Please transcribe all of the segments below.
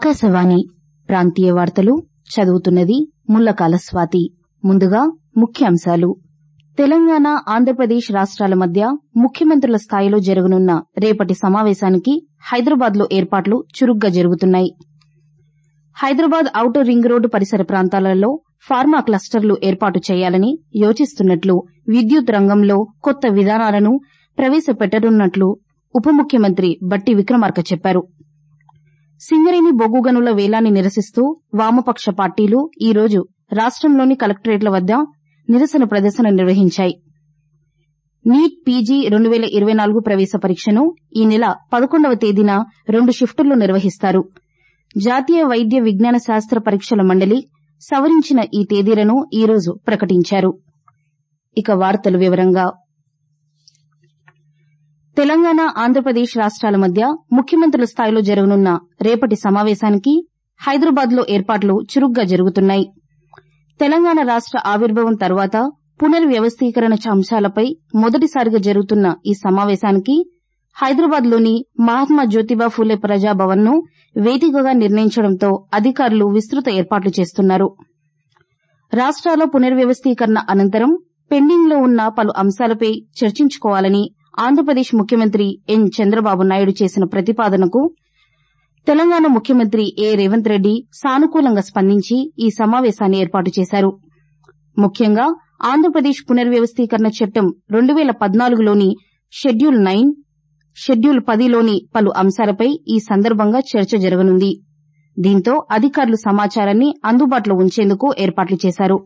ఆకాశవాణి ప్రాంతీయ వార్తలు చదువుతున్నది ముల్లకాల స్వాతి ముందుగా ముఖ్యాంశాలు తెలంగాణ ఆంధ్రప్రదేశ్ రాష్ట్రాల మధ్య ముఖ్యమంత్రుల స్థాయిలో జరగనున్న రేపటి సమావేశానికి హైదరాబాద్లో ఏర్పాట్లు చురుగ్గా జరుగుతున్నాయి హైదరాబాద్ ఔటర్ రింగ్ రోడ్డు పరిసర ప్రాంతాలలో ఫార్మా క్లస్టర్లు ఏర్పాటు చేయాలని యోచిస్తున్నట్లు విద్యుత్ రంగంలో కొత్త విధానాలను ప్రవేశపెట్టనున్నట్లు ఉప ముఖ్యమంత్రి బట్టి విక్రమార్క చెప్పారు సింగరేణి బొగ్గు గనుల వేలాన్ని నిరసిస్తూ వామపక్ష పార్టీలు ఈ రోజు రాష్టంలోని కలెక్టరేట్ల వద్ద నిరసన ప్రదర్శన నిర్వహించాయి నీట్ పీజీ రెండు వేల ఇరవై నాలుగు ప్రవేశ పరీక్షను ఈ నెల పదకొండవ తేదీన రెండు షిఫ్టుల్లో నిర్వహిస్తారు జాతీయ వైద్య విజ్ఞాన శాస్త్ర పరీక్షల మండలి సవరించిన ఈ తేదీలను ఈ రోజు ప్రకటించారు ఇక వార్తలు వివరంగా తెలంగాణ ఆంధ్రప్రదేశ్ రాష్ట్రాల మధ్య ముఖ్యమంత్రుల స్థాయిలో జరగనున్న రేపటి సమావేశానికి హైదరాబాద్లో ఏర్పాట్లు చురుగ్గా జరుగుతున్నాయి తెలంగాణ రాష్ట ఆవిర్భావం తర్వాత పునర్వ్యవస్థీకరణ అంశాలపై మొదటిసారిగా జరుగుతున్న ఈ సమావేశానికి హైదరాబాద్లోని మహాత్మా జ్యోతిబా ఫూలే ప్రజాభవన్ను వేదికగా నిర్ణయించడంతో అధికారులు విస్తృత ఏర్పాట్లు చేస్తున్నారు రాష్ట్రాల పునర్వ్యవస్థీకరణ అనంతరం పెండింగ్లో ఉన్న పలు అంశాలపై చర్చించుకోవాలని ఆంధ్రప్రదేశ్ ముఖ్యమంత్రి ఎన్ చంద్రబాబు నాయుడు చేసిన ప్రతిపాదనకు తెలంగాణ ముఖ్యమంత్రి ఏ రేవంత్ రెడ్డి సానుకూలంగా స్పందించి ఈ సమావేశాన్ని ఏర్పాటు చేశారు ముఖ్యంగా ఆంధ్రప్రదేశ్ పునర్వ్యవస్థీకరణ చట్టం రెండు వేల పద్నాలుగులోని షెడ్యూల్ నైన్ షెడ్యూల్ పదిలోని పలు అంశాలపై ఈ సందర్భంగా చర్చ జరగనుంది దీంతో అధికారులు సమాచారాన్ని అందుబాటులో ఉంచేందుకు ఏర్పాట్లు చేశారు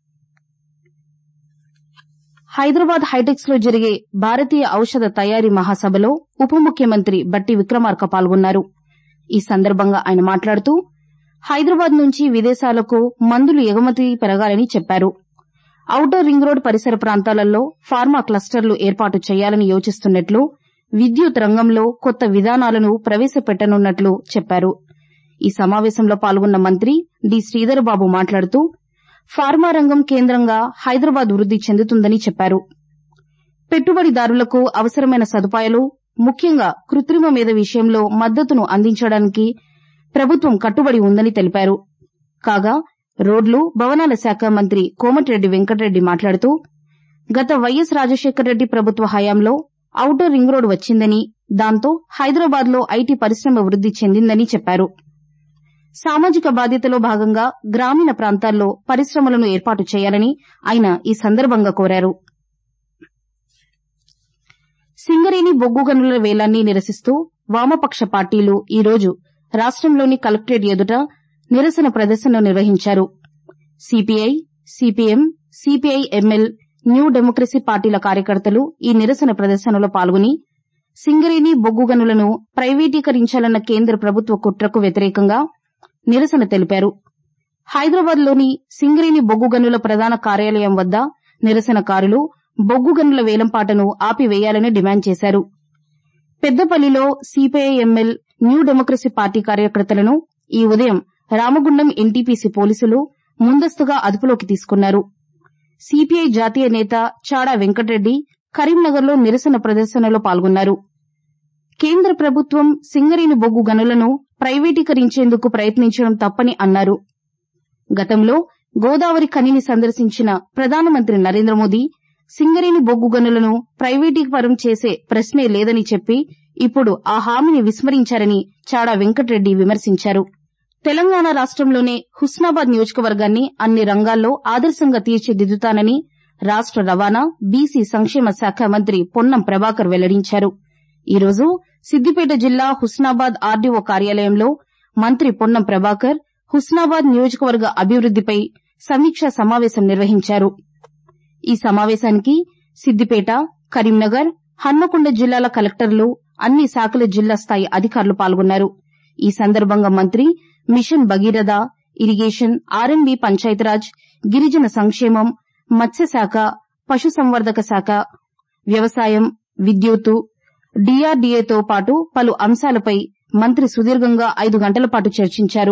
హైదరాబాద్ హైటెక్స్ లో జరిగే భారతీయ ఔషధ తయారీ మహాసభలో ఉప ముఖ్యమంత్రి బట్టి విక్రమార్క పాల్గొన్నారు ఈ సందర్భంగా ఆయన మాట్లాడుతూ హైదరాబాద్ నుంచి విదేశాలకు మందులు ఎగుమతి పెరగాలని చెప్పారు ఔటర్ రింగ్ రోడ్ పరిసర ప్రాంతాలలో ఫార్మా క్లస్టర్లు ఏర్పాటు చేయాలని యోచిస్తున్నట్లు విద్యుత్ రంగంలో కొత్త విధానాలను ప్రవేశపెట్టనున్నట్లు చెప్పారు ఈ సమావేశంలో పాల్గొన్న మంత్రి డి శ్రీధర్బాబు మాట్లాడుతూ ఫార్మా రంగం కేంద్రంగా హైదరాబాద్ వృద్ది చెందుతుందని చెప్పారు పెట్టుబడిదారులకు అవసరమైన సదుపాయాలు ముఖ్యంగా కృత్రిమ మేధ విషయంలో మద్దతును అందించడానికి ప్రభుత్వం కట్టుబడి ఉందని తెలిపారు కాగా రోడ్లు భవనాల శాఖ మంత్రి కోమటిరెడ్డి వెంకటరెడ్డి మాట్లాడుతూ గత వైఎస్ రాజశేఖరరెడ్డి ప్రభుత్వ హయాంలో ఔటర్ రింగ్ రోడ్ వచ్చిందని దాంతో హైదరాబాద్లో ఐటీ పరిశ్రమ వృద్ది చెందిందని చెప్పారు సామాజిక బాధ్యతలో భాగంగా గ్రామీణ ప్రాంతాల్లో పరిశ్రమలను ఏర్పాటు చేయాలని ఆయన ఈ సందర్భంగా కోరారు సింగరేణి బొగ్గు గనుల వేలాన్ని నిరసిస్తూ వామపక్ష పార్టీలు ఈ రోజు రాష్టంలోని కలెక్టరేట్ ఎదుట నిరసన ప్రదర్శన నిర్వహించారు CPI CPM CPI ML New Democracy పార్టీల కార్యకర్తలు ఈ నిరసన ప్రదర్శనలో పాల్గొని సింగరేణి బొగ్గు గనులను ప్రైవేటీకరించాలన్న కేంద్ర ప్రభుత్వ కుట్రకు వ్యతిరేకంగా నిరసన తెలిపారు హైదరాబాద్లోని సింగరేణి బొగ్గు గనుల ప్రధాన కార్యాలయం వద్ద నిరసనకారులు బొగ్గు గనుల వేలంపాటను ఆపివేయాలని డిమాండ్ చేశారు పెద్దపల్లిలో CPI ML New Democracy party కార్యకర్తలను ఈ ఉదయం రామగుండం ఎన్టీపీసీ పోలీసులు ముందస్తుగా అదుపులోకి తీసుకున్నారు సిపిఐ జాతీయ నేత చాడా వెంకటరెడ్డి కరీంనగర్లో నిరసన ప్రదర్శనలో పాల్గొన్నారు కేంద్ర ప్రభుత్వం సింగరేణి బొగ్గు గనులను ప్రైవేటీకరించేందుకు ప్రయత్నించడం తప్పని అన్నారు గతంలో గోదావరి ఖనిని సందర్శించిన ప్రధానమంత్రి నరేంద్ర మోదీ సింగరేణి బొగ్గు గనులను ప్రైవేటీకరం చేసే ప్రశ్నే లేదని చెప్పి ఇప్పుడు ఆ హామీని విస్మరించారని చాడా వెంకటరెడ్డి విమర్శించారు తెలంగాణ రాష్టంలోనే హుస్నాబాద్ నియోజకవర్గాన్ని అన్ని రంగాల్లో ఆదర్శంగా తీర్చిదిద్దుతానని రాష్ట రవాణా బీసీ సంక్షేమ శాఖ మంత్రి పొన్నం ప్రభాకర్ వెల్లడించారు ఈ రోజు సిద్దిపేట జిల్లా హుస్నాబాద్ ఆర్డీఓ కార్యాలయంలో మంత్రి పొన్నం ప్రభాకర్ హుస్నాబాద్ నియోజకవర్గ అభివృద్దిపై సమీక్షా సమావేశం నిర్వహించారు ఈ సమావేశానికి సిద్దిపేట కరీంనగర్ హన్మకొండ జిల్లాల కలెక్టర్లు అన్ని శాఖల జిల్లా స్థాయి అధికారులు పాల్గొన్నారు ఈ సందర్భంగా మంత్రి machine Bhagiratha irrigation RMB Panchayati Raj గిరిజన సంక్షేమం మత్స్యశాఖ పశుసంవర్ధక శాఖ వ్యవసాయం విద్యుత్తు డీఆర్డీఏతో పాటు పలు అంశాలపై మంత్రి సుదీర్ఘంగా ఐదు గంటల పాటు చర్చించారు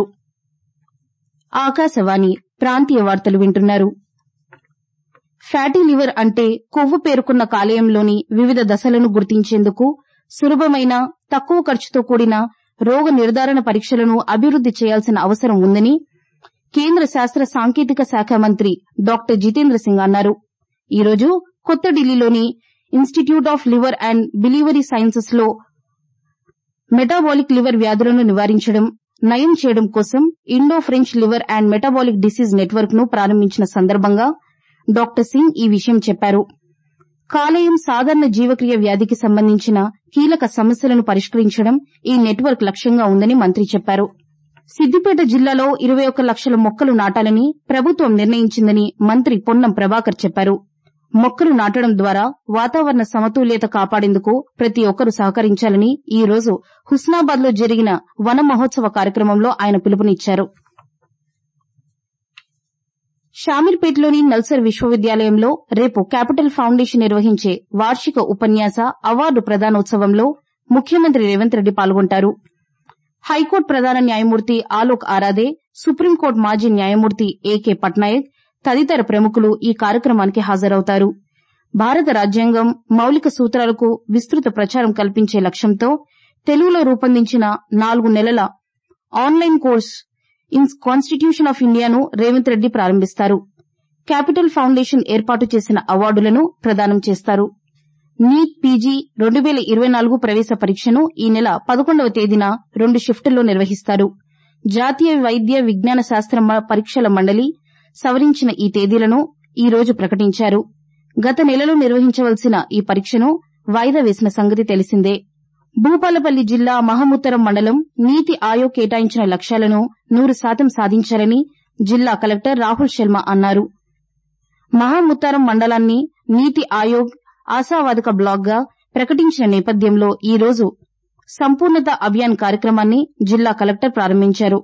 ఆకాశవాణి ప్రాంతీయ వార్తలు వింటున్నారు ఫ్యాటీ లివర్ అంటే కొవ్వు పేరుకున్న కాలేయంలోని వివిధ దశలను గుర్తించేందుకు సులభమైన తక్కువ ఖర్చుతో కూడిన రోగ నిర్ధారణ పరీక్షలను అభివృద్ది చేయాల్సిన అవసరం ఉందని కేంద్ర శాస్త్ర సాంకేతిక శాఖ మంత్రి డాక్టర్ జితేంద్ర సింగ్ అన్నారు ఈరోజు కొత్త ఢిల్లీలోని Institute of Liver and Biliary Sciences లో మెటాబాలిక్ లివర్ వ్యాధులను నివారించడం నయం చేయడం కోసం Indo French Liver and Metabolic Disease Network ను ప్రారంభించిన సందర్భంగా డాక్టర్ సింగ్ ఈ విషయం చెప్పారు కాలేయం సాధారణ జీవక్రియ వ్యాధికి సంబంధించిన కీలక సమస్యలను పరిష్కరించడం ఈ నెట్వర్క్ లక్ష్యంగా ఉందని మంత్రి చెప్పారు సిద్దిపేట జిల్లాలో ఇరవై ఒక్క లక్షల మొక్కలు నాటాలని ప్రభుత్వం నిర్ణయించిందని మంత్రి పొన్నం ప్రభాకర్ చెప్పారు మొక్కలు నాటడం ద్వారా వాతావరణ సమతుల్యత కాపాడేందుకు ప్రతి ఒక్కరూ సహకరించాలని ఈ రోజు హుస్నాబాద్ లో జరిగిన వన మహోత్సవ కార్యక్రమంలో ఆయన పిలుపునిచ్చారు షామీర్పేటలోని నల్సర్ విశ్వవిద్యాలయంలో రేపు క్యాపిటల్ ఫౌండేషన్ నిర్వహించే వార్షిక ఉపన్యాస అవార్డు ప్రదానోత్సవంలో ముఖ్యమంత్రి రేవంత్ రెడ్డి పాల్గొంటారు హైకోర్టు ప్రధాన న్యాయమూర్తి ఆలోక్ ఆరాదే సుప్రీంకోర్టు మాజీ న్యాయమూర్తి ఏకే పట్నాయక్ తదితర ప్రముఖులు ఈ కార్యక్రమానికి హాజరవుతారు భారత రాజ్యాంగం మౌలిక సూత్రాలకు విస్తృత ప్రచారం కల్పించే లక్ష్యంతో తెలుగులో రూపొందించిన నాలుగు నెలల online course in Constitution of ఇండియాను రేవంత్ రెడ్డి ప్రారంభిస్తారు క్యాపిటల్ ఫౌండేషన్ ఏర్పాటు చేసిన అవార్డులను ప్రదానం చేస్తారు నీట్ పీజీ రెండు వేల ఇరవై నాలుగు ప్రవేశ పరీక్షను ఈ నెల పదకొండవ తేదీన రెండు షిఫ్టుల్లో నిర్వహిస్తారు జాతీయ వైద్య విజ్ఞాన శాస్త్ర పరీక్షల మండలి సవరించిన ఈ తేదీలను ఈ రోజు ప్రకటించారు గత నెలలో నిర్వహించవలసిన ఈ పరీక్షను వాయిదా వేసిన సంగతి తెలిసిందే భూపాలపల్లి జిల్లా మహముత్తరం మండలం నీతి ఆయోగ్ కేటాయించిన లక్ష్యాలను నూరు శాతం సాధించాలని జిల్లా కలెక్టర్ రాహుల్ శర్మ అన్నారు మహాముత్తారం మండలాన్ని నీతి ఆయోగ్ ఆశావాదక బ్లాక్ గా ప్రకటించిన నేపథ్యంలో ఈ రోజు సంపూర్ణత అభియాన్ కార్యక్రమాన్ని జిల్లా కలెక్టర్ ప్రారంభించారు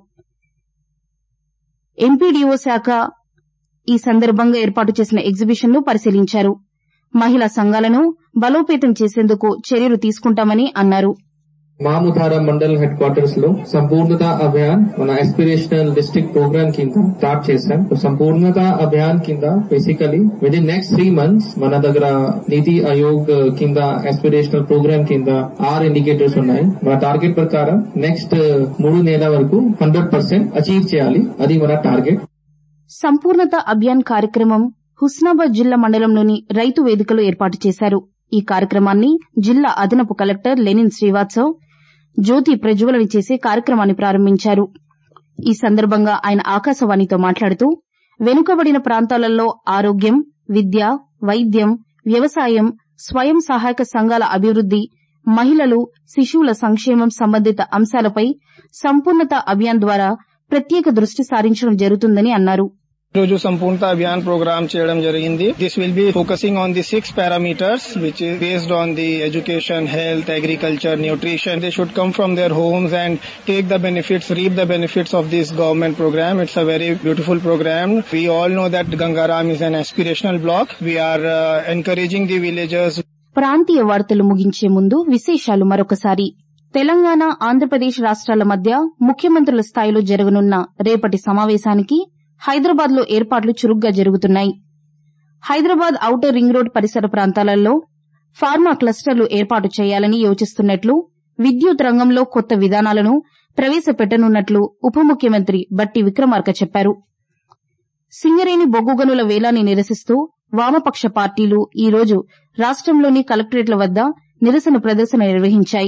ఎంపీడీఓ శాఖ ఈ సందర్భంగా ఏర్పాటు చేసిన ఎగ్జిబిషన్ ను పరిశీలించారు మహిళా సంఘాలను బలోపేతం చేసేందుకు చర్యలు తీసుకుంటామని అన్నారు మాముతారం మండల్ హెడ్ క్వార్టర్స్ లో సంపూర్ణత అభియాన్ మన ఎస్పిరేషనల్ డిస్ట్రిక్ట్ ప్రోగ్రామ్ కింద స్టార్ట్ చేశాం సంపూర్ణత అభియాన్ కింద basically with in next three months మన దగ్గర నీతి ఆయోగ్ కింద ఎస్పిరేషనల్ ప్రోగ్రామ్ కింద ఆరు ఇండికేటర్స్ ఉన్నాయి మన టార్గెట్ ప్రకారం నెక్స్ట్ మూడు నెలల వరకు హండ్రెడ్ పర్సెంట్ అచీవ్ చేయాలి అది మన టార్గెట్ సంపూర్ణత అభియాన్ కార్యక్రమం హుస్నాబాద్ జిల్లా మండలంలోని రైతు వేదికలో ఏర్పాటు చేశారు ఈ కార్యక్రమాన్ని జిల్లా అదనపు కలెక్టర్ లెనిన్ శ్రీవాత్సవ్ జ్యోతి ప్రజ్వలన చేసి కార్యక్రమాన్ని ప్రారంభించారు ఈ సందర్భంగా ఆయన ఆకాశవాణితో మాట్లాడుతూ వెనుకబడిన ప్రాంతాలలో ఆరోగ్యం విద్య వైద్యం వ్యవసాయం స్వయం సహాయక సంఘాల అభివృద్ది మహిళలు శిశువుల సంక్షేమం సంబంధిత అంశాలపై సంపూర్ణత అభియాన్ ద్వారా ప్రత్యేక దృష్టి సారించడం జరుగుతుందని అన్నారు రోజు సంపూర్ణత అభియాన్ ప్రోగ్రామ్ చేయడం జరిగింది this will be focusing on the six parameters which is based on the education health agriculture nutrition they should come from their homes and take the benefits reap the benefits of this government programme it's a very beautiful programme we all know that Gangaram is an aspirational block we are encouraging the villagers ప్రాంతీయ వార్తలు ముగించే ముందు విశేషాలు మరొకసారి తెలంగాణ ఆంధ్రప్రదేశ్ రాష్ట్రాల మధ్య ముఖ్యమంత్రుల స్థాయిలో జరగనున్న రేపటి సమావేశానికి హైదరాబాద్ లో ఏర్పాట్లు చురుగ్గా జరుగుతున్నాయి హైదరాబాద్ ఔటర్ రింగ్ రోడ్ పరిసర ప్రాంతాలలో ఫార్మా క్లస్టర్లు ఏర్పాటు చేయాలని యోచిస్తున్నట్లు విద్యుత్ రంగంలో కొత్త విధానాలను ప్రవేశపెట్టనున్నట్లు ఉప ముఖ్యమంత్రి బట్టి విక్రమార్క చెప్పారు సింగరేణి బొగ్గు గనుల వేలాన్ని నిరసిస్తూ వామపక్ష పార్టీలు ఈ రోజు రాష్టంలోని కలెక్టరేట్ల వద్ద నిరసన ప్రదర్శన నిర్వహించాయి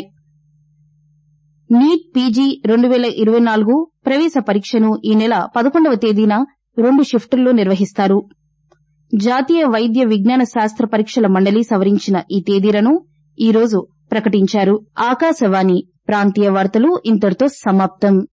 నీట్ పీజీ రెండు వేల ఇరవై నాలుగు ప్రవేశ పరీక్షను ఈ నెల పదకొండవ తేదీన రెండు షిఫ్టుల్లో నిర్వహిస్తారు జాతీయ వైద్య విజ్ఞాన శాస్త్ర పరీక్షల మండలి సవరించిన ఈ తేదీలను ఈ రోజు ప్రకటించారు ఆకాశవాణి ప్రాంతీయ వార్తలు ఇంతటితో సమాప్తం